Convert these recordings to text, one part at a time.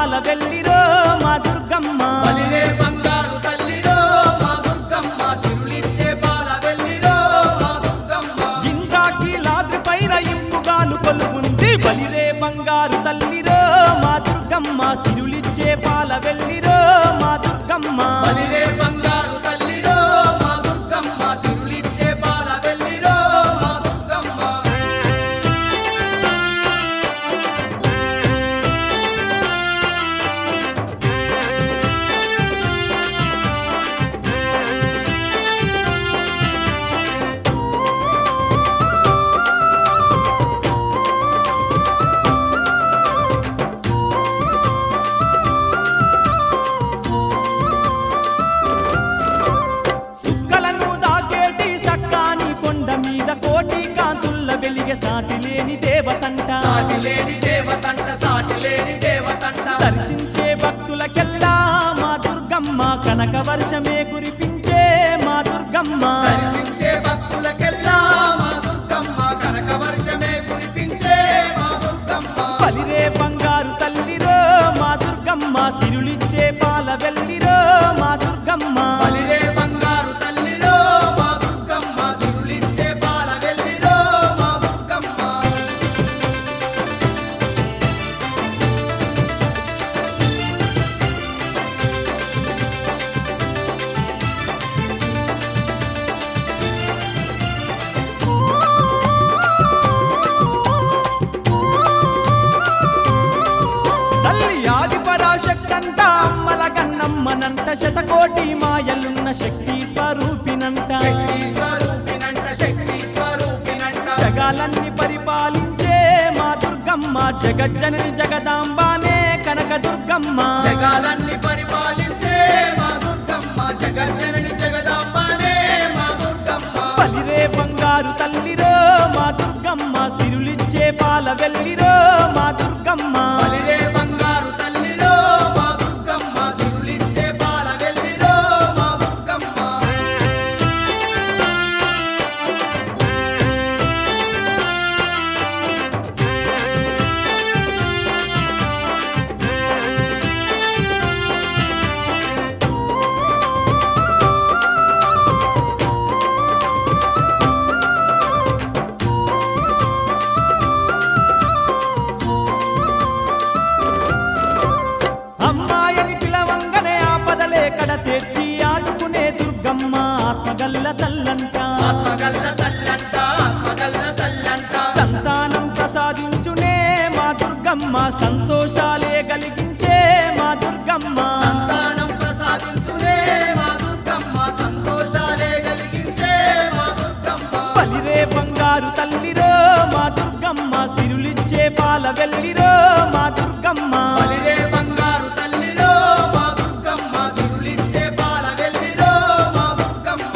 పాల వెళ్ళిరో మా దుర్గమ్మ బలిరే బంగారు తల్లిరో మా దుర్గమ్మ తిరులిచ్చే పాల వెళ్ళిరో మా దుర్గమ్మ ఇంద్రాకి లాద్రి పైన ఇంపుగాను కొలుగుంది బలిరే బంగారు తల్లిరో మా దుర్గమ్మ సిరులిచ్చే పాల వెళ్ళిరో మా దుర్గమ్మ బలిరే బంగారు తల్లిరో మా దుర్గమ్మ తిరులిచ్చే పాల వెళ్ళిరో మా దుర్గమ్మ సుక్కలను దాకేటి సక్కాని కొండ మీద కోటి కాంతుల్ల వెలిగే సాటి లేని దేవతంట సాటి లేని దేవతంట సాటి లేని దేవతంట దర్శించే భక్తులకెల్లా మా దుర్గమ్మ కనక వర్షమే కురిపించే మా దుర్గమ్మ దర్శించే భక్తులకెల్లా మా దుర్గమ్మ కనక వర్షమే కురిపించే మా దుర్గమ్మ బలిరే బంగారు తల్లిరో మా దుర్గమ్మ సిరులిచ్చే పాల వెళ్ళిరో మా దుర్గమ్మ బలిరే బంగారు తల్లిరో మా దుర్గమ్మ తిరులిచ్చే పాల వెళ్ళిరో మా దుర్గమ్మ తల్లి ఆది పరాశక్తంట అమ్మల కన్నమ్మనంట శతకోటి మాయలున్న శక్తి స్వరూపినంట శక్తి స్వరూపినంట శక్తి స్వరూపినంట జగాలన్నీ పరిపాలించే మా దుర్గమ్మ జగజ్జనని జగదాంబానే కనక దుర్గమ్మ జగాలన్నీ పరిపాలించే మా దుర్గమ్మ జగజ్జనని జగదాంబనే మా దుర్గమ్మ బలిరే బంగారు తల్లిరో మా దుర్గమ్మ సిరులిచ్చే పాల వెళ్ళిరో మా దుర్గమ్మ బలిరే బంగారు తల్లిరో మా దుర్గమ్మ తిరులిచ్చే పాల వెళ్ళిరో మా దుర్గమ్మ అమ్మాయని పిలవంగనే ఆపదలే కడ తెచ్చి ఆదుకునే దుర్గమ్మ ఆత్మగల్ల తల్లంట ఆత్మగల్ల తల్లంట ఆత్మగల్ల తల్లంట సంతానం ప్రసాదించునే మా దుర్గమ్మ సంతోషాలే కలిగించే మా దుర్గమ్మ సంతానం ప్రసాదించునే మా దుర్గమ్మ సంతోషాలే కలిగించే మా దుర్గమ్మ బలిరే బంగారు తల్లిరో మా దుర్గమ్మ సిరులిచ్చే పాల వెళ్ళిరో మా దుర్గమ్మ బలిరే బంగారు తల్లిరో మా దుర్గమ్మ తిరులిచ్చే పాల వెళ్ళిరో మా దుర్గమ్మ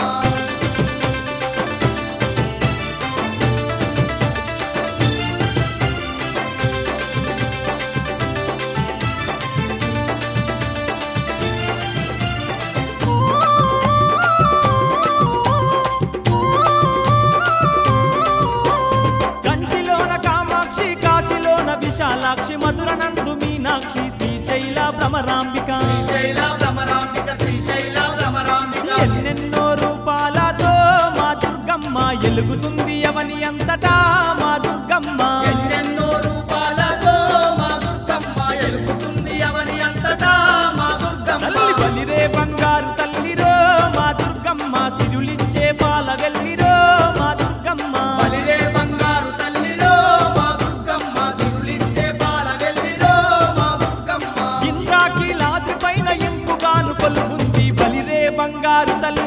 కంచిలోన కామాక్షి కాశీలోన విశాలాక్షి మధుర నందు మీనాక్షి శ్రీశైల భ్రమరాంబిక శ్రీశైల భ్రమరాంబిక శ్రీశైల భ్రమరాంబిక ఎన్నెన్నో రూపాలతో మా దుర్గమ్మ ఎలుగుతుంది అవని అంతటా మా దుర్గమ్మ ఎన్నెన్నో రూపాలతో మా దుర్గమ్మ ఎలుగుతుంది అవని అంతటా మా దుర్గమ్మ తల్లి బలిరే బంగారు తల్లిరో మా దుర్గమ్మ సిరులిచ్చే పాల వెళ్ళిరో మా దుర్గమ్మ బలిరే బంగారు తల్లిరో మా దుర్గమ్మ తిరులిచ్చే పాల వెళ్ళిరో మా దుర్గమ్మ ఇంద్రాకి లాద్రి పైన ఇంపుగాను కొలుగుంది బలిరే బంగారు తల్లి